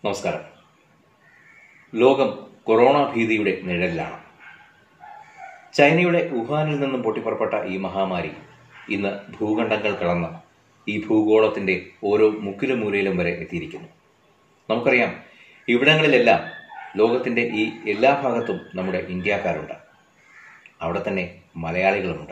നമസ്കാരം ലോകം കൊറോണ ഭീതിയുടെ നിഴലിലാണ് ചൈനയുടെ വുഹാനിൽ നിന്നും പൊട്ടിപ്പുറപ്പെട്ട ഈ മഹാമാരി ഇന്ന് ഭൂഖണ്ഡങ്ങൾ കടന്ന് ഈ ഭൂഗോളത്തിന്റെ ഓരോ മുക്കിലും മൂലയിലും വരെ എത്തിയിരിക്കുന്നു നമുക്കറിയാം ഇവിടങ്ങളിലെല്ലാം ലോകത്തിന്റെ ഈ എല്ലാ ഭാഗത്തും നമ്മുടെ ഇന്ത്യക്കാരുണ്ട് അവിടെ തന്നെ മലയാളികളുമുണ്ട്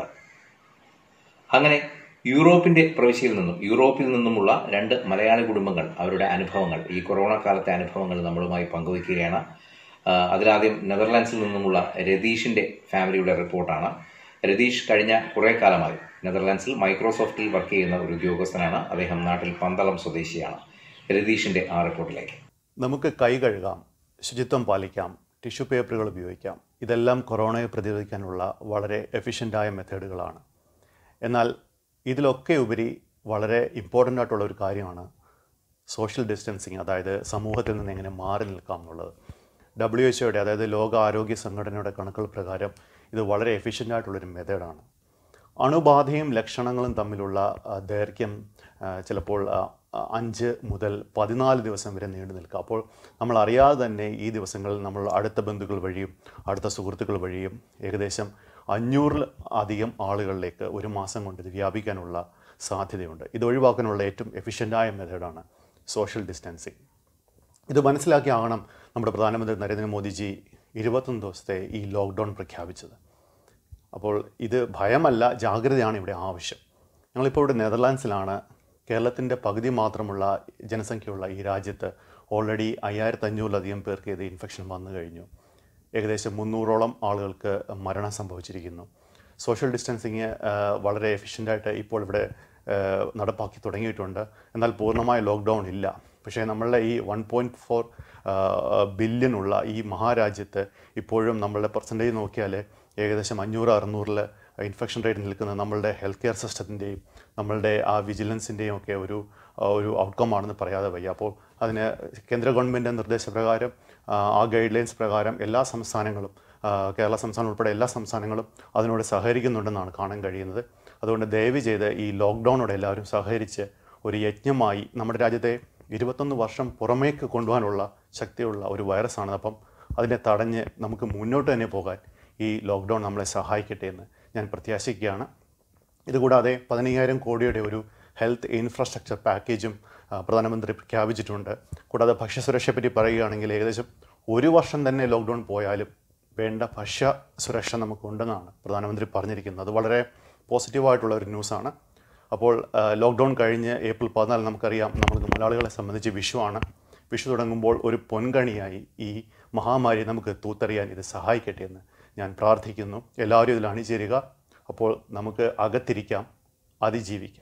അങ്ങനെ യൂറോപ്പിന്റെ പ്രവിശ്യയിൽ നിന്നും യൂറോപ്പിൽ നിന്നുമുള്ള രണ്ട് മലയാളി കുടുംബങ്ങൾ അവരുടെ അനുഭവങ്ങൾ ഈ കൊറോണ കാലത്തെ അനുഭവങ്ങൾ നമ്മളുമായി പങ്കുവയ്ക്കുകയാണ് ആ, അതിലാദ്യം നെതർലാൻഡ്സിൽ നിന്നുമുള്ള രതീഷിന്റെ ഫാമിലിയുടെ റിപ്പോർട്ടാണ് രതീഷ് കഴിഞ്ഞ കുറേ കാലമായി നെതർലാൻഡ്സിൽ മൈക്രോസോഫ്റ്റിൽ വർക്ക് ചെയ്യുന്ന ഒരു ഉദ്യോഗസ്ഥനാണ് അദ്ദേഹം നാട്ടിൽ പന്തളം സ്വദേശിയാണ് രതീഷിന്റെ ആ റിപ്പോർട്ടിലേക്ക് നമുക്ക് കൈ കഴുകാം ശുചിത്വം പാലിക്കാം ടിഷ്യൂ പേപ്പറുകൾ ഉപയോഗിക്കാം ഇതെല്ലാം കൊറോണയെ പ്രതിരോധിക്കാനുള്ള വളരെ എഫിഷ്യൻ്റായ മെത്തേഡുകളാണ് എന്നാൽ ഇതിലൊക്കെ ഉപരി വളരെ ഇമ്പോർട്ടൻ്റ് ആയിട്ടുള്ള ഒരു കാര്യമാണ് സോഷ്യൽ ഡിസ്റ്റൻസിങ് അതായത് സമൂഹത്തിൽ നിന്ന് എങ്ങനെ മാറി നിൽക്കാം എന്നുള്ളത് ഡബ്ല്യു എച്ച് ഒയുടെ അതായത് ലോക ആരോഗ്യ സംഘടനയുടെ കണക്കുകൾ പ്രകാരം ഇത് വളരെ എഫിഷ്യൻ്റ് ആയിട്ടുള്ളൊരു മെത്തേഡാണ് അണുബാധയും ലക്ഷണങ്ങളും തമ്മിലുള്ള ആ, ദൈർഘ്യം ആ, ചിലപ്പോൾ ആ, ആ, അഞ്ച് മുതൽ പതിനാല് ദിവസം വരെ നീണ്ടു നിൽക്കുക അപ്പോൾ നമ്മൾ അറിയാതെ തന്നെ ഈ ദിവസങ്ങളിൽ നമ്മൾ അടുത്ത ബന്ധുക്കൾ വഴിയും അടുത്ത സുഹൃത്തുക്കൾ വഴിയും ഏകദേശം അഞ്ഞൂറിൽ അധികം ആളുകളിലേക്ക് ഒരു മാസം കൊണ്ട് ഇത് വ്യാപിക്കാനുള്ള സാധ്യതയുണ്ട് ഇത് ഒഴിവാക്കാനുള്ള ഏറ്റവും എഫിഷ്യൻ്റായ മെത്തേഡാണ് സോഷ്യൽ ഡിസ്റ്റൻസിങ് ഇത് മനസ്സിലാക്കിയാകണം നമ്മുടെ പ്രധാനമന്ത്രി നരേന്ദ്രമോദിജി ഇരുപത്തൊന്ന് ദിവസത്തെ ഈ ലോക്ക്ഡൗൺ പ്രഖ്യാപിച്ചത് അപ്പോൾ ഇത് ഭയമല്ല ജാഗ്രതയാണ് ഇവിടെ ആവശ്യം ഞങ്ങളിപ്പോൾ ഇവിടെ നെതർലാൻഡ്സിലാണ് കേരളത്തിൻ്റെ പകുതി മാത്രമുള്ള ജനസംഖ്യയുള്ള ഈ രാജ്യത്ത് ഓൾറെഡി അയ്യായിരത്തി അഞ്ഞൂറിലധികം പേർക്ക് ഇത് ഇൻഫെക്ഷൻ വന്നു കഴിഞ്ഞു ഏകദേശം മുന്നൂറോളം ആളുകൾക്ക് മരണം സംഭവിച്ചിരിക്കുന്നു സോഷ്യൽ ഡിസ്റ്റൻസിങ് വളരെ എഫിഷ്യൻ്റായിട്ട് ഇപ്പോൾ ഇവിടെ ആ, നടപ്പാക്കി തുടങ്ങിയിട്ടുണ്ട് എന്നാൽ പൂർണ്ണമായ ലോക്ക്ഡൗൺ ഇല്ല പക്ഷേ നമ്മളുടെ ഈ വൺ പോയിൻറ്റ് ഫോർ ബില്യണുള്ള ഈ മഹാരാജ്യത്ത് ഇപ്പോഴും നമ്മളുടെ പെർസെൻറ്റേജ് നോക്കിയാൽ ഏകദേശം അഞ്ഞൂറ് അറുന്നൂറിൽ ഇൻഫെക്ഷൻ റേറ്റ് നിൽക്കുന്നത് നമ്മളുടെ ഹെൽത്ത് കെയർ സിസ്റ്റത്തിൻ്റെയും നമ്മളുടെ ആ വിജിലൻസിൻ്റെയും ഒക്കെ ഒരു ആ, ഒരു ഔട്ട്കം ആണെന്ന് പറയാതെ വയ്യ അപ്പോൾ അതിന് കേന്ദ്ര ഗവൺമെൻറ് നിർദ്ദേശപ്രകാരം ആ, ആ ഗൈഡ് ലൈൻസ് പ്രകാരം എല്ലാ സംസ്ഥാനങ്ങളും ആ, കേരള സംസ്ഥാനം ഉൾപ്പെടെ എല്ലാ സംസ്ഥാനങ്ങളും അതിനോട് സഹകരിക്കുന്നുണ്ടെന്നാണ് കാണാൻ കഴിയുന്നത് അതുകൊണ്ട് ദയവ് ചെയ്ത് ഈ ലോക്ക്ഡൗണോട് എല്ലാവരും സഹകരിച്ച് ഒരു യജ്ഞമായി നമ്മുടെ രാജ്യത്തെ ഇരുപത്തൊന്ന് വർഷം പുറമേക്ക് കൊണ്ടുപോകാനുള്ള ശക്തിയുള്ള ഒരു വൈറസാണ് അപ്പം അതിനെ തടഞ്ഞ് നമുക്ക് മുന്നോട്ട് തന്നെ പോകാൻ ഈ ലോക്ക്ഡൗൺ നമ്മളെ സഹായിക്കട്ടെ എന്ന് ഞാൻ പ്രത്യാശിക്കുകയാണ് ഇതുകൂടാതെ പതിനയ്യായിരം കോടിയുടെ ഒരു ഹെൽത്ത് ഇൻഫ്രാസ്ട്രക്ചർ പാക്കേജും ആ, പ്രധാനമന്ത്രി പ്രഖ്യാപിച്ചിട്ടുണ്ട് കൂടാതെ ഭക്ഷ്യസുരക്ഷയെപ്പറ്റി പറയുകയാണെങ്കിൽ ഏകദേശം ഒരു വർഷം തന്നെ ലോക്ക്ഡൗൺ പോയാലും വേണ്ട ഭക്ഷ്യ സുരക്ഷ നമുക്കുണ്ടെന്നാണ് പ്രധാനമന്ത്രി പറഞ്ഞിരിക്കുന്നത് അത് വളരെ പോസിറ്റീവായിട്ടുള്ള ഒരു ന്യൂസാണ് അപ്പോൾ ആ, ലോക്ക്ഡൗൺ കഴിഞ്ഞ് ഏപ്രിൽ പതിനാല് നമുക്കറിയാം നമുക്ക് മലയാളികളെ സംബന്ധിച്ച് വിഷുവാണ് വിഷു തുടങ്ങുമ്പോൾ ഒരു പൊൻകണിയായി ഈ മഹാമാരി നമുക്ക് തൂത്തെറിയാൻ ഇത് സഹായിക്കട്ടെ എന്ന് ഞാൻ പ്രാർത്ഥിക്കുന്നു എല്ലാവരും ഇതിൽ അണിചേരുക അപ്പോൾ നമുക്ക് അകത്തിരിക്കാം അതിജീവിക്കാം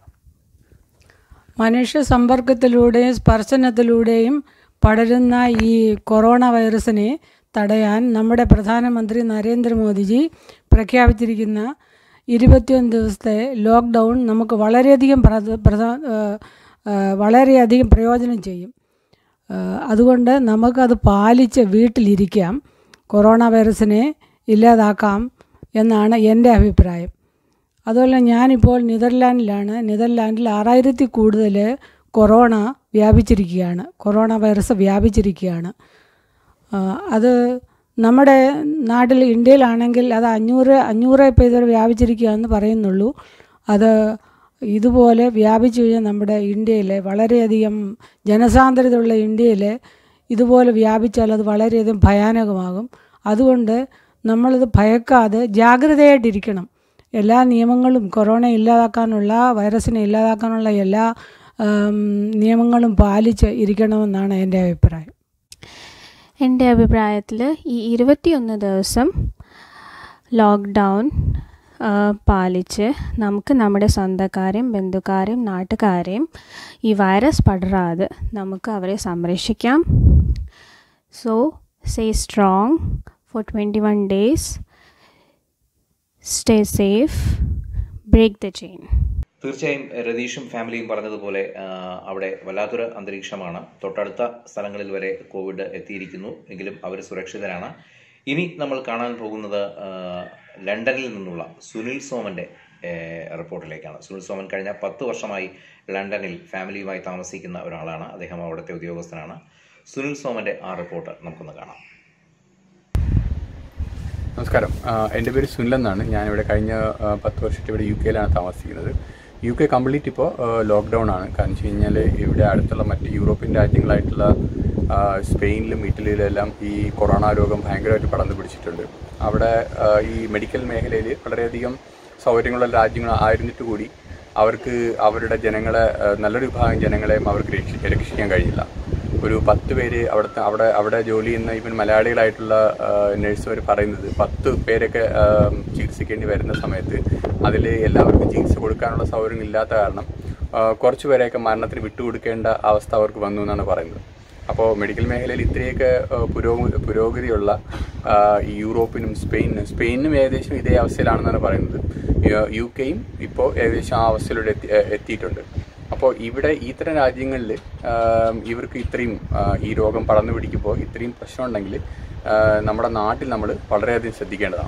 മനുഷ്യ സമ്പർക്കത്തിലൂടെയും സ്പർശനത്തിലൂടെയും പടരുന്ന ഈ കൊറോണ വൈറസിനെ തടയാൻ നമ്മുടെ പ്രധാനമന്ത്രി നരേന്ദ്രമോദിജി പ്രഖ്യാപിച്ചിരിക്കുന്ന ഇരുപത്തിയൊന്ന് ദിവസത്തെ ലോക്ക്ഡൗൺ നമുക്ക് വളരെയധികം പ്രധ പ്രധാ ഏഹ് ഏഹ് വളരെയധികം പ്രയോജനം ചെയ്യും ഏഹ് അതുകൊണ്ട് നമുക്കത് പാലിച്ച് വീട്ടിലിരിക്കാം കൊറോണ വൈറസിനെ ഇല്ലാതാക്കാം എന്നാണ് എൻ്റെ അഭിപ്രായം അതുപോലെ ഞാനിപ്പോൾ നെതർലാൻഡിലാണ് നെതർലാൻഡിൽ ആറായിരത്തി കൂടുതൽ കൊറോണ വ്യാപിച്ചിരിക്കുകയാണ് കൊറോണ വൈറസ് വ്യാപിച്ചിരിക്കുകയാണ് ആ, അത് നമ്മുടെ നാട്ടിൽ ഇന്ത്യയിലാണെങ്കിൽ അത് അഞ്ഞൂറ് അഞ്ഞൂറ് ഇപ്പോൾ ഇതുവരെ വ്യാപിച്ചിരിക്കുകയെന്ന് പറയുന്നുള്ളൂ അത് ഇതുപോലെ വ്യാപിച്ചു കഴിഞ്ഞാൽ നമ്മുടെ ഇന്ത്യയിൽ വളരെയധികം ജനസാന്ദ്രതയുള്ള ഇന്ത്യയിൽ ഇതുപോലെ വ്യാപിച്ചാൽ അത് വളരെയധികം ഭയാനകമാകും അതുകൊണ്ട് നമ്മളിത് ഭയക്കാതെ ജാഗ്രതയായിട്ടിരിക്കണം എല്ലാ നിയമങ്ങളും കൊറോണ ഇല്ലാതാക്കാനുള്ള വൈറസിനെ ഇല്ലാതാക്കാനുള്ള എല്ലാ ആം, നിയമങ്ങളും പാലിച്ച് ഇരിക്കണമെന്നാണ് എൻ്റെ അഭിപ്രായം എൻ്റെ അഭിപ്രായത്തിൽ ഈ ഇരുപത്തിയൊന്ന് ദിവസം ലോക്ക്ഡൗൺ ആ, പാലിച്ച് നമുക്ക് നമ്മുടെ സ്വന്തക്കാരെയും ബന്ധുക്കാരെയും നാട്ടുകാരെയും ഈ വൈറസ് പടരാതെ നമുക്ക് അവരെ സംരക്ഷിക്കാം so say strong for twenty one days stay safe break the chain തീർച്ചയായും രതീഷും ഫാമിലിയും പറഞ്ഞതുപോലെ ആ, അവിടെ വല്ലാത്തൊരു അന്തരീക്ഷമാണ് തൊട്ടടുത്ത സ്ഥലങ്ങളിൽ വരെ കോവിഡ് എത്തിയിരിക്കുന്നു എങ്കിലും അവർ സുരക്ഷിതരാണ് ഇനി നമ്മൾ കാണാൻ പോകുന്നത് ആ, ലണ്ടനിൽ നിന്നുള്ള സുനിൽ സോമന്റെ ഏഹ്, റിപ്പോർട്ടിലേക്കാണ് സുനിൽ സോമൻ കഴിഞ്ഞ പത്ത് വർഷമായി ലണ്ടനിൽ ഫാമിലിയുമായി താമസിക്കുന്ന ഒരാളാണ് അദ്ദേഹം അവിടുത്തെ ഉദ്യോഗസ്ഥനാണ് സുനിൽ സോമന്റെ ആ റിപ്പോർട്ട് നമുക്കൊന്ന് കാണാം നമസ്കാരം ആ, എൻ്റെ പേര് സുനിൽ എന്നാണ് ഞാനിവിടെ കഴിഞ്ഞ ആ, പത്ത് വർഷമായിട്ട് ഇവിടെ യു കെയിലാണ് താമസിക്കുന്നത് യു കെ കംപ്ലീറ്റ് ഇപ്പോൾ ലോക്ക്ഡൗൺ ആണ് കാരണം വെച്ച് കഴിഞ്ഞാൽ ഇവിടെ അടുത്തുള്ള മറ്റ് യൂറോപ്യൻ രാജ്യങ്ങളായിട്ടുള്ള ആ, സ്പെയിനിലും ഇറ്റലിയിലും എല്ലാം ഈ കൊറോണ രോഗം ഭയങ്കരമായിട്ട് പടർന്നു പിടിച്ചിട്ടുണ്ട് അവിടെ ആ, ഈ മെഡിക്കൽ മേഖലയിൽ വളരെയധികം സൗകര്യങ്ങളുള്ള രാജ്യങ്ങൾ ആയിരുന്നിട്ട് കൂടി അവർക്ക് അവരുടെ ജനങ്ങളെ ആ, നല്ലൊരു വിഭാഗം ജനങ്ങളെയും അവർക്ക് രക്ഷി രക്ഷിക്കാൻ കഴിഞ്ഞില്ല ഒരു പത്ത് പേര് അവിടുത്തെ അവിടെ അവിടെ ജോലി ചെയ്യുന്ന ഇവൻ മലയാളികളായിട്ടുള്ള നഴ്സുമാർ പറയുന്നത് പത്ത് പേരൊക്കെ ആ, ചികിത്സിക്കേണ്ടി വരുന്ന സമയത്ത് അതിൽ എല്ലാവർക്കും ചികിത്സ കൊടുക്കാനുള്ള സൗകര്യം ഇല്ലാത്ത കാരണം ആ, കുറച്ച് പേരെയൊക്കെ മരണത്തിന് വിട്ടുകൊടുക്കേണ്ട അവസ്ഥ അവർക്ക് വന്നു എന്നാണ് പറയുന്നത് അപ്പോൾ മെഡിക്കൽ മേഖലയിൽ ഇത്രയൊക്കെ ആ, പുരോഗ പുരോഗതിയുള്ള ആ, ഈ യൂറോപ്പിനും സ്പെയിനും സ്പെയിനും ഏകദേശം ഇതേ അവസ്ഥയിലാണെന്നാണ് പറയുന്നത് യു- യു കെയും ഇപ്പോൾ ഏകദേശം ആ അവസ്ഥയിലൂടെ എത്തി എത്തിയിട്ടുണ്ട് അപ്പോൾ ഇവിടെ ഇത്തരം രാജ്യങ്ങളിൽ ഇവർക്ക് ഇത്രയും ആ, ഈ രോഗം പടർന്നു പിടിക്കുമ്പോൾ ഇത്രയും പ്രശ്നമുണ്ടെങ്കിൽ ആ, നമ്മുടെ നാട്ടിൽ നമ്മൾ വളരെയധികം ശ്രദ്ധിക്കേണ്ടതാണ്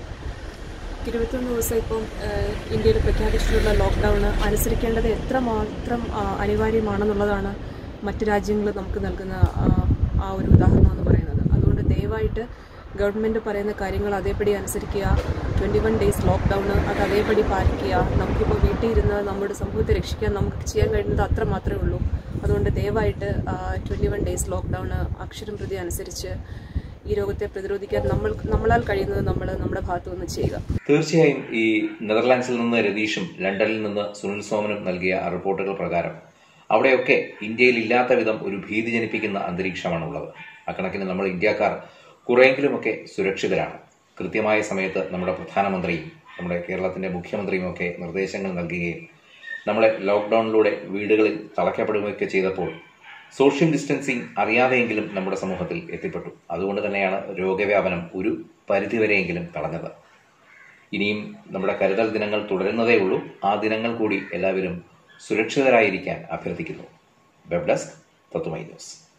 ഇരുപത്തൊന്ന് ദിവസം ഇപ്പം ഏഹ്, ഇന്ത്യയിൽ പ്രഖ്യാപിച്ചിട്ടുള്ള ലോക്ക്ഡൗൺ അനുസരിക്കേണ്ടത് എത്രമാത്രം ആ, അനിവാര്യമാണെന്നുള്ളതാണ് മറ്റു രാജ്യങ്ങൾ നമുക്ക് നൽകുന്ന ആ, ആ ഒരു ഉദാഹരണം എന്ന് പറയുന്നത് അതുകൊണ്ട് ദയവായിട്ട് ഗവൺമെൻറ് പറയുന്ന കാര്യങ്ങൾ അതേപടി അനുസരിക്കുക ട്വൻറ്റി വൺ ഡേയ്സ് ലോക്ക്ഡൗൺ അത് അതേപടി പാലിക്കുക നമുക്കിപ്പോൾ വീട്ടിൽ ഇരുന്ന് നമ്മുടെ സമൂഹത്തെ രക്ഷിക്കാൻ നമുക്ക് ചെയ്യാൻ കഴിയുന്നത് അത്ര മാത്രമേ ഉള്ളൂ അതുകൊണ്ട് ദയവായിട്ട് ട്വൻറ്റി വൺ ഡേയ്സ് ലോക്ക്ഡൗൺ അക്ഷരം പ്രതി അനുസരിച്ച് ഈ രോഗത്തെ പ്രതിരോധിക്കാൻ നമ്മൾ നമ്മളാൽ കഴിയുന്നത് നമ്മൾ നമ്മുടെ ഭാഗത്തു നിന്ന് ചെയ്യുക തീർച്ചയായും ഈ നെതർലാൻഡ്സിൽ നിന്ന് രതീഷും ലണ്ടനിൽ നിന്ന് സുനിൽ സോമനും നൽകിയ ആ റിപ്പോർട്ടുകൾ പ്രകാരം അവിടെയൊക്കെ ഇന്ത്യയിൽ ഇല്ലാത്ത വിധം ഒരു ഭീതി ജനിപ്പിക്കുന്ന അന്തരീക്ഷമാണ് ഉള്ളത് അക്കണക്കിന് നമ്മൾ ഇന്ത്യക്കാർ കുറെയെങ്കിലുമൊക്കെ സുരക്ഷിതരാണ് കൃത്യമായ സമയത്ത് നമ്മുടെ പ്രധാനമന്ത്രിയും നമ്മുടെ കേരളത്തിന്റെ മുഖ്യമന്ത്രിയും ഒക്കെ നിർദ്ദേശങ്ങൾ നൽകുകയും നമ്മളെ ലോക്ക്ഡൌണിലൂടെ വീടുകളിൽ തളയ്ക്കപ്പെടുകയൊക്കെ ചെയ്തപ്പോൾ സോഷ്യൽ ഡിസ്റ്റൻസിങ് അറിയാതെയെങ്കിലും നമ്മുടെ സമൂഹത്തിൽ എത്തിപ്പെട്ടു അതുകൊണ്ട് തന്നെയാണ് രോഗവ്യാപനം ഒരു പരിധിവരെയെങ്കിലും തടഞ്ഞത് ഇനിയും നമ്മുടെ കരുതൽ ദിനങ്ങൾ തുടരുന്നതേ ഉള്ളൂ ആ ദിനങ്ങൾ കൂടി എല്ലാവരും സുരക്ഷിതരായിരിക്കാൻ അഭ്യർത്ഥിക്കുന്നു വെബ് ഡെസ്ക് തത്തുമൈ ന്യൂസ്